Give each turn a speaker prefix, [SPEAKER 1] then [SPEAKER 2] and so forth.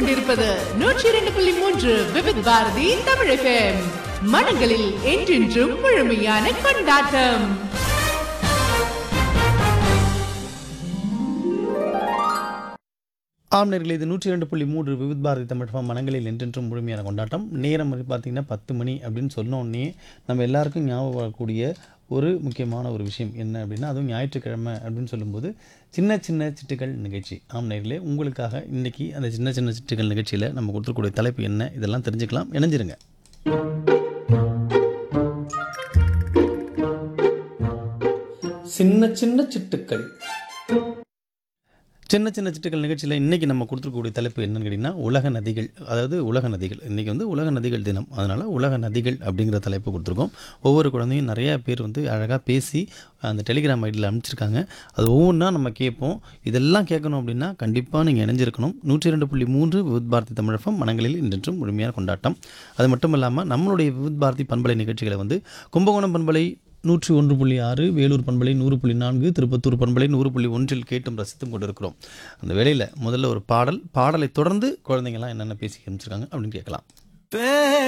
[SPEAKER 1] கொண்டிருப்பது நூற்றி இரண்டு புள்ளி மூன்று விவித் பாரதி தமிழ் FM. மனங்களில் என்றென்றும் முழுமையான கொண்டாட்டம்
[SPEAKER 2] ஆம் நேர்களே இது நூற்றி இரண்டு புள்ளி மூன்று விவித் பாரதி தமிழகம் மனங்களில் என்றென்றும் முழுமையான கொண்டாட்டம் நேரம் வந்து பார்த்திங்கன்னா பத்து மணி அப்படின்னு சொன்னோடனே நம்ம எல்லாருக்கும் ஞாபகம் வரக்கூடிய ஒரு முக்கியமான ஒரு விஷயம் என்ன அப்படின்னா அதுவும் ஞாயிற்றுக்கிழமை அப்படின்னு சொல்லும்போது சின்ன சின்ன சிட்டுகள் நிகழ்ச்சி ஆம் நேர்களே உங்களுக்காக இன்றைக்கி அந்த சின்ன சின்ன சிட்டுகள் நிகழ்ச்சியில் நம்ம கொடுத்துருக்கூடிய தலைப்பு என்ன இதெல்லாம் தெரிஞ்சுக்கலாம் இணைஞ்சிருங்க சின்ன சின்ன சிட்டுக்கள் சின்ன சின்ன சிட்டுக்கள் நிகழ்ச்சியில் இன்றைக்கி நம்ம கொடுத்துருக்கக்கூடிய தலைப்பு என்னன்னு கேட்டிங்கன்னா உலக நதிகள் அதாவது உலக நதிகள் இன்றைக்கி வந்து உலக நதிகள் தினம் அதனால் உலக நதிகள் அப்படிங்கிற தலைப்பு கொடுத்துருக்கோம் ஒவ்வொரு குழந்தையும் நிறையா பேர் வந்து அழகாக பேசி அந்த டெலிகிராம் ஐடியில் அனுப்பிச்சிருக்காங்க அது ஒவ்வொன்றா நம்ம கேட்போம் இதெல்லாம் கேட்கணும் அப்படின்னா கண்டிப்பாக நீங்கள் இணைஞ்சிருக்கணும் நூற்றி ரெண்டு புள்ளி மூன்று விவித் பாரதி தமிழகம் மனங்களில் இன்றென்றும் முழுமையான கொண்டாட்டம் அது மட்டும் இல்லாமல் நம்மளுடைய விவித் பாரதி பண்பலை நிகழ்ச்சிகளை வந்து கும்பகோணம் பண்பலை நூற்றி ஒன்று புள்ளி ஆறு வேலூர் பண்பலை நூறு புள்ளி நான்கு திருப்பத்தூர் பண்பலை நூறு புள்ளி ஒன்றில் கேட்டும் ரசித்தும் கொண்டிருக்கிறோம் அந்த வேளையில் முதல்ல ஒரு பாடல் பாடலை தொடர்ந்து குழந்தைங்கள்லாம் என்னென்ன பேசி காமிச்சிருக்காங்க அப்படின்னு கேட்கலாம்